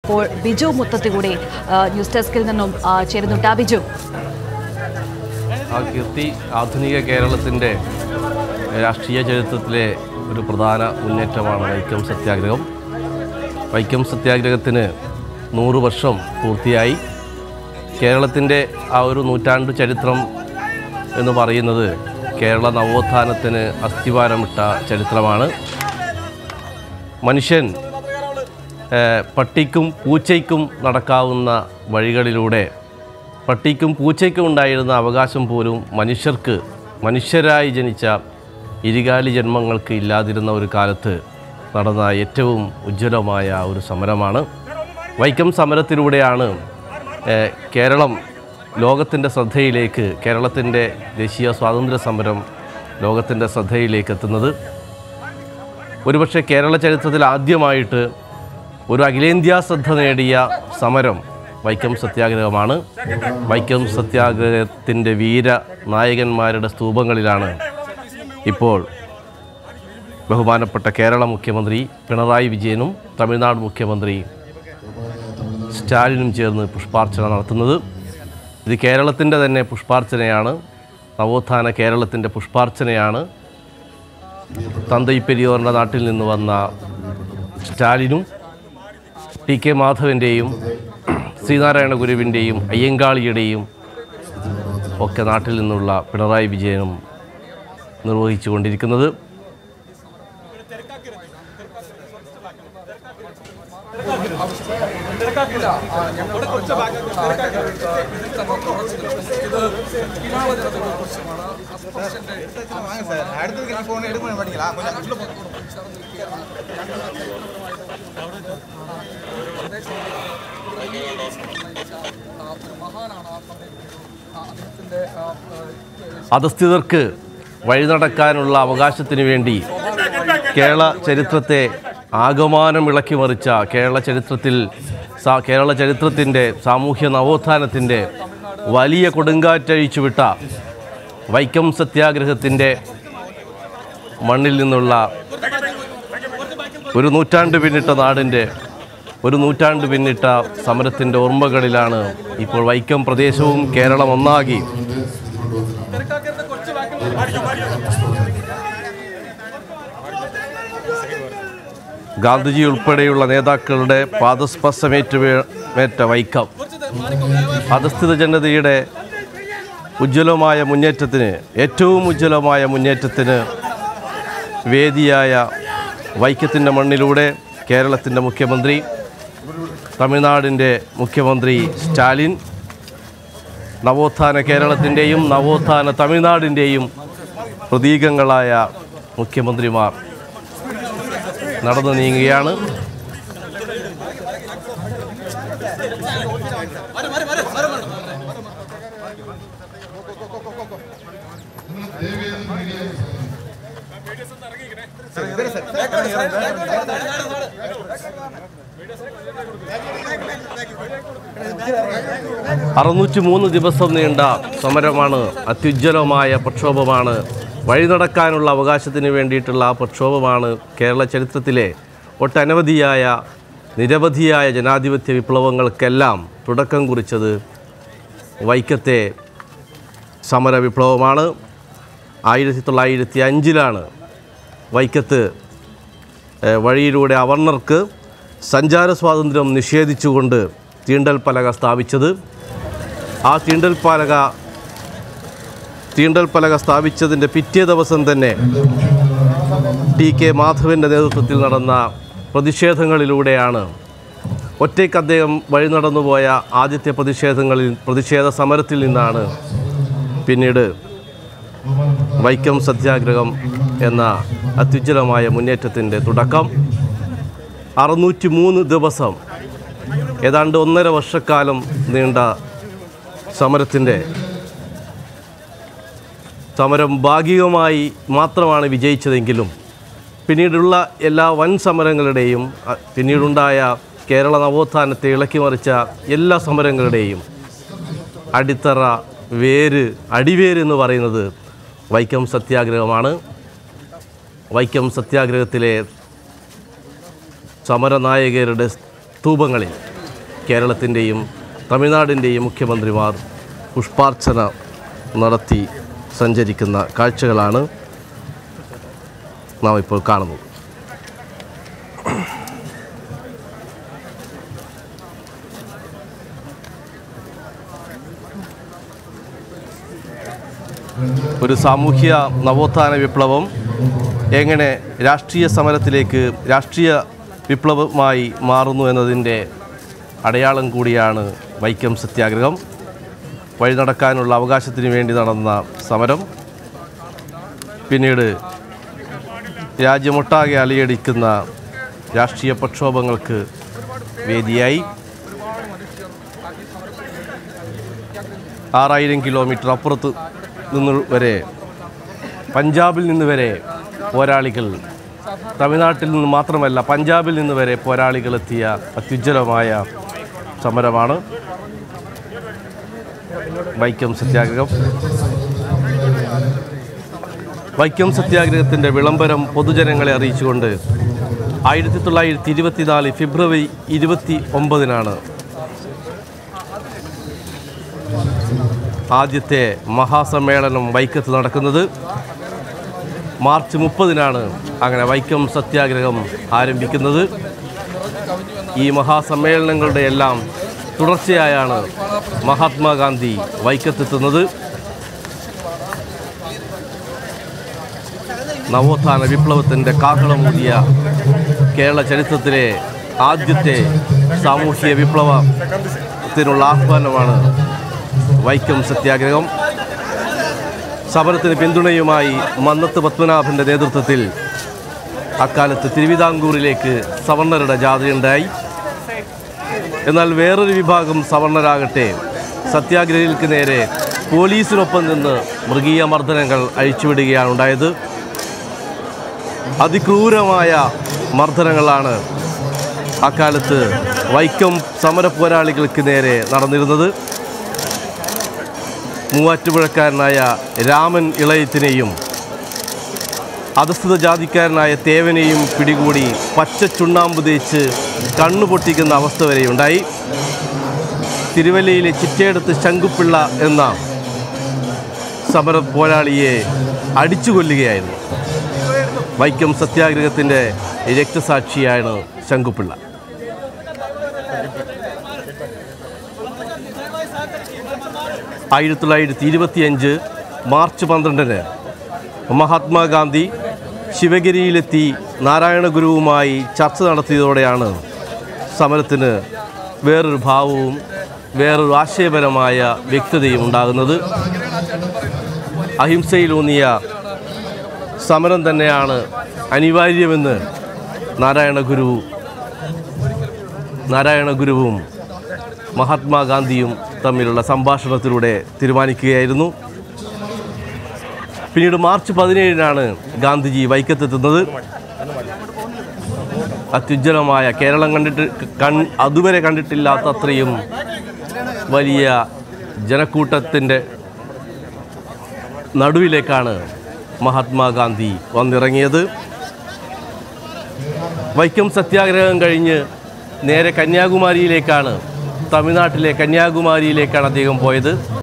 ഇപ്പോൾ ബിജു മുത്തത്തി കൂടി ആ, ന്യൂസ് ഡെസ്കിൽ നിന്നും ആ, ചേരുന്നുണ്ട് ആ ബിജു ആ കീർത്തി ആധുനിക കേരളത്തിൻ്റെ രാഷ്ട്രീയ ചരിത്രത്തിലെ ഒരു പ്രധാന മുന്നേറ്റമാണ് വൈക്കം സത്യാഗ്രഹം വൈക്കം സത്യാഗ്രഹത്തിന് നൂറ് വർഷം പൂർത്തിയായി കേരളത്തിൻ്റെ ആ ഒരു നൂറ്റാണ്ട് ചരിത്രം എന്ന് പറയുന്നത് കേരള നവോത്ഥാനത്തിന് അസ്ഥിവാരമിട്ട ചരിത്രമാണ് മനുഷ്യൻ ഏഹ്, പട്ടിക്കും പൂച്ചയ്ക്കും നടക്കാവുന്ന വഴികളിലൂടെ പട്ടിക്കും പൂച്ചയ്ക്കും ഉണ്ടായിരുന്ന അവകാശം പോലും മനുഷ്യർക്ക് മനുഷ്യരായി ജനിച്ച ഇരുകാലി ജന്മങ്ങൾക്ക് ഇല്ലാതിരുന്ന ഒരു കാലത്ത് നടന്ന ഏറ്റവും ഉജ്ജ്വലമായ ഒരു സമരമാണ് വൈക്കം സമരത്തിലൂടെയാണ് ഏഹ്, കേരളം ലോകത്തിൻ്റെ ശ്രദ്ധയിലേക്ക് കേരളത്തിൻ്റെ ദേശീയ സ്വാതന്ത്ര്യ സമരം ലോകത്തിൻ്റെ ശ്രദ്ധയിലേക്ക് എത്തുന്നത് ഒരുപക്ഷെ കേരള ചരിത്രത്തിൽ ആദ്യമായിട്ട് ഒരു അഖിലേന്ത്യാ ശ്രദ്ധ നേടിയ സമരം വൈക്കം സത്യാഗ്രഹമാണ് വൈക്കം സത്യാഗ്രഹത്തിൻ്റെ വീര നായകന്മാരുടെ സ്തൂപങ്ങളിലാണ് ഇപ്പോൾ ബഹുമാനപ്പെട്ട കേരള മുഖ്യമന്ത്രി പിണറായി വിജയനും തമിഴ്നാട് മുഖ്യമന്ത്രി സ്റ്റാലിനും ചേർന്ന് പുഷ്പാർച്ചന നടത്തുന്നത് ഇത് കേരളത്തിൻ്റെ തന്നെ പുഷ്പാർച്ചനയാണ് നവോത്ഥാന കേരളത്തിൻ്റെ പുഷ്പാർച്ചനയാണ് തന്തൈ പെരിയോറിൻ്റെ നാട്ടിൽ നിന്ന് വന്ന സ്റ്റാലിനും ടി കെ മാധവൻ്റെയും ശ്രീനാരായണ ഗുരുവിൻ്റെയും അയ്യങ്കാളിയുടെയും ഒക്കെ നാട്ടിൽ നിന്നുള്ള പിണറായി വിജയനും നിർവഹിച്ചു കൊണ്ടിരിക്കുന്നത് அடுத்ததுக்கு ஃபோன் எடுக்க மாட்டீங்களா கொஞ்சம் உள்ள போ- അധസ്ഥിതർക്ക് വഴി നടക്കാനുള്ള അവകാശത്തിന് വേണ്ടി കേരള ചരിത്രത്തെ ആകമാനം ഇളക്കി മറിച്ച കേരള ചരിത്രത്തിൽ സാ- കേരള ചരിത്രത്തിൻ്റെ സാമൂഹ്യ നവോത്ഥാനത്തിൻ്റെ വലിയ കൊടുങ്കാറ്റഴിച്ചുവിട്ട വൈക്കം സത്യാഗ്രഹത്തിൻ്റെ മണ്ണിൽ നിന്നുള്ള ഒരു നൂറ്റാണ്ട് പിന്നിട്ട നാടിൻ്റെ ഒരു നൂറ്റാണ്ട് പിന്നിട്ട സമരത്തിൻ്റെ ഓർമ്മകളിലാണ് ഇപ്പോൾ വൈക്കം പ്രദേശവും കേരളം ഒന്നാകി ഗാന്ധിജി ഉൾപ്പെടെയുള്ള നേതാക്കളുടെ പാദസ്പർശമേറ്റ് വീ- മേറ്റ വൈക്കം അധസ്ഥിത ജനതയുടെ ഉജ്ജ്വലമായ മുന്നേറ്റത്തിന് ഏറ്റവും ഉജ്ജ്വലമായ മുന്നേറ്റത്തിന് വേദിയായ വൈക്കത്തിൻ്റെ മണ്ണിലൂടെ കേരളത്തിൻ്റെ മുഖ്യമന്ത്രി തമിഴ്നാടിൻ്റെ മുഖ്യമന്ത്രി സ്റ്റാലിൻ നവോത്ഥാന കേരളത്തിൻ്റെയും നവോത്ഥാന തമിഴ്നാടിൻ്റെയും പ്രതീകങ്ങളായ മുഖ്യമന്ത്രിമാർ നടന്നു നീങ്ങുകയാണ് അറുന്നൂറ്റി മൂന്ന് ദിവസം നീണ്ട സമരമാണ് അത്യുജ്വലമായ പ്രക്ഷോഭമാണ് വഴി നടക്കാനുള്ള അവകാശത്തിന് വേണ്ടിയിട്ടുള്ള ആ പ്രക്ഷോഭമാണ് കേരള ചരിത്രത്തിലെ ഒട്ടനവധിയായ നിരവധിയായ ജനാധിപത്യ വിപ്ലവങ്ങൾക്കെല്ലാം തുടക്കം കുറിച്ചത് വൈക്കത്തെ സമര വിപ്ലവമാണ് ആയിരത്തി തൊള്ളായിരത്തി അഞ്ചിലാണ് വൈക്കത്ത് ഏഹ്, വഴിയിലൂടെ അവർണർക്ക് സഞ്ചാര സ്വാതന്ത്ര്യം നിഷേധിച്ചുകൊണ്ട് തീണ്ടൽ പലക സ്ഥാപിച്ചത് ആ തീണ്ടൽ പലക തീണ്ടൽ പലക സ്ഥാപിച്ചതിൻ്റെ പിറ്റേ ദിവസം തന്നെ ടി കെ മാധവൻ്റെ നേതൃത്വത്തിൽ നടന്ന പ്രതിഷേധങ്ങളിലൂടെയാണ് ഒറ്റയ്ക്ക് അദ്ദേഹം വഴി നടന്നുപോയ ആദ്യത്തെ പ്രതിഷേധങ്ങളിൽ പ്രതിഷേധ സമരത്തിൽ നിന്നാണ് പിന്നീട് വൈക്കം സത്യാഗ്രഹം എന്ന അത്യുജ്വലമായ മുന്നേറ്റത്തിൻ്റെ തുടക്കം അറുന്നൂറ്റി മൂന്ന് ദിവസം ഏതാണ്ട് ഒന്നര വർഷക്കാലം നീണ്ട സമരത്തിൻ്റെ സമരം ഭാഗികമായി മാത്രമാണ് വിജയിച്ചതെങ്കിലും പിന്നീടുള്ള എല്ലാ വൻ സമരങ്ങളുടെയും അ- പിന്നീടുണ്ടായ കേരള നവോത്ഥാനത്തെ ഇളക്കിമറിച്ച എല്ലാ സമരങ്ങളുടെയും അടിത്തറ വേര് അടിവേര് എന്ന് പറയുന്നത് വൈക്കം സത്യാഗ്രഹമാണ് വൈക്കം സത്യാഗ്രഹത്തിലെ സമരനായകരുടെ സ്തൂപങ്ങളിൽ കേരളത്തിൻ്റെയും തമിഴ്നാടിൻ്റെയും മുഖ്യമന്ത്രിമാർ പുഷ്പാർച്ചന നടത്തി സഞ്ചരിക്കുന്ന കാഴ്ചകളാണ് നാം ഇപ്പോൾ കാണുന്നത് ഒരു സാമൂഹ്യ നവോത്ഥാന വിപ്ലവം എങ്ങനെ രാഷ്ട്രീയ സമരത്തിലേക്ക് രാഷ്ട്രീയ വിപ്ലവമായി മാറുന്നു എന്നതിൻ്റെ അടയാളം കൂടിയാണ് വൈക്കം സത്യാഗ്രഹം വഴി നടക്കാനുള്ള അവകാശത്തിന് വേണ്ടി നടന്ന സമരം പിന്നീട് രാജ്യമൊട്ടാകെ അലയടിക്കുന്ന രാഷ്ട്രീയ പ്രക്ഷോഭങ്ങൾക്ക് വേദിയായി ആറായിരം കിലോമീറ്റർ അപ്പുറത്ത് നിന്ന് വരെ പഞ്ചാബിൽ നിന്ന് വരെ പോരാളികൾ തമിഴ്നാട്ടിൽ നിന്ന് മാത്രമല്ല പഞ്ചാബിൽ നിന്ന് വരെ പോരാളികൾ എത്തിയ അത്യുജ്വലമായ സമരമാണ് വൈക്കം സത്യാഗ്രഹം വൈക്കം സത്യാഗ്രഹത്തിൻ്റെ വിളംബരം പൊതുജനങ്ങളെ അറിയിച്ചുകൊണ്ട് ആയിരത്തി തൊള്ളായിരത്തി ഇരുപത്തിനാല് ഫെബ്രുവരി ഇരുപത്തി ഒമ്പതിനാണ് ആദ്യത്തെ മഹാസമ്മേളനം വൈക്കത്ത് നടക്കുന്നത് മാർച്ച് മുപ്പതിനാണ് അങ്ങനെ വൈക്കം സത്യാഗ്രഹം ആരംഭിക്കുന്നത് ഈ മഹാസമ്മേളനങ്ങളുടെ എല്ലാം തുടർച്ചയായാണ് മഹാത്മാഗാന്ധി വൈക്കത്തെത്തുന്നത് നവോത്ഥാന വിപ്ലവത്തിൻ്റെ കാഹളമൂതിയ കേരള ചരിത്രത്തിലെ ആദ്യത്തെ സാമൂഹ്യ വിപ്ലവത്തിനുള്ള ആഹ്വാനമാണ് വൈക്കം സത്യാഗ്രഹം സമരത്തിന് പിന്തുണയുമായി മന്നത്ത് പത്മനാഭൻ്റെ നേതൃത്വത്തിൽ അക്കാലത്ത് തിരുവിതാംകൂറിലേക്ക് സവർണരുടെ ജാഥയുണ്ടായി എന്നാൽ വേറൊരു വിഭാഗം സവർണരാകട്ടെ സത്യാഗ്രഹികൾക്ക് നേരെ പോലീസിനൊപ്പം നിന്ന് മൃഗീയ മർദ്ദനങ്ങൾ അഴിച്ചുവിടുകയാണ് ഉണ്ടായത് അതിക്രൂരമായ മർദ്ദനങ്ങളാണ് അക്കാലത്ത് വൈക്കം സമര പോരാളികൾക്ക് നേരെ നടന്നിരുന്നത് മൂവാറ്റുപുഴക്കാരനായ രാമൻ ഇളയത്തിനെയും അധസ്ഥിത ജാതിക്കാരനായ തേവനെയും പിടികൂടി പച്ച ചുണ്ണാമ്പ് തേച്ച് കണ്ണു പൊട്ടിക്കുന്ന അവസ്ഥ വരെയുണ്ടായി തിരുവല്ലയിലെ ചിറ്റയെടുത്ത് ശങ്കുപിള്ള എന്ന സമര പോരാളിയെ അടിച്ചു കൊല്ലുകയായിരുന്നു വൈക്കം സത്യാഗ്രഹത്തിൻ്റെ രക്തസാക്ഷിയാണ് ശങ്കുപിള്ള ആയിരത്തി തൊള്ളായിരത്തി ഇരുപത്തിയഞ്ച് മാർച്ച് പന്ത്രണ്ടിന് മഹാത്മാഗാന്ധി ശിവഗിരിയിലെത്തി നാരായണ ഗുരുവുമായി ചർച്ച നടത്തിയതോടെയാണ് സമരത്തിന് വേറൊരു ഭാവവും വേറൊരു ആശയപരമായ വ്യക്തതയും ഉണ്ടാകുന്നത് അഹിംസയിലൂന്നിയ സമരം തന്നെയാണ് അനിവാര്യമെന്ന് നാരായണ ഗുരു നാരായണ ഗുരുവും മഹാത്മാഗാന്ധിയും തമ്മിലുള്ള സംഭാഷണത്തിലൂടെ തീരുമാനിക്കുകയായിരുന്നു പിന്നീട് മാർച്ച് പതിനേഴിനാണ് ഗാന്ധിജി വൈക്കത്തെത്തുന്നത് അത്യുജ്വലമായ കേരളം കണ്ടിട്ട് കൺ അതുവരെ കണ്ടിട്ടില്ലാത്ത അത്രയും വലിയ ജനക്കൂട്ടത്തിൻ്റെ നടുവിലേക്കാണ് മഹാത്മാഗാന്ധി വന്നിറങ്ങിയത് വൈക്കം സത്യാഗ്രഹം കഴിഞ്ഞ് നേരെ കന്യാകുമാരിയിലേക്കാണ് തമിഴ്നാട്ടിലെ കന്യാകുമാരിയിലേക്കാണ് അദ്ദേഹം പോയത്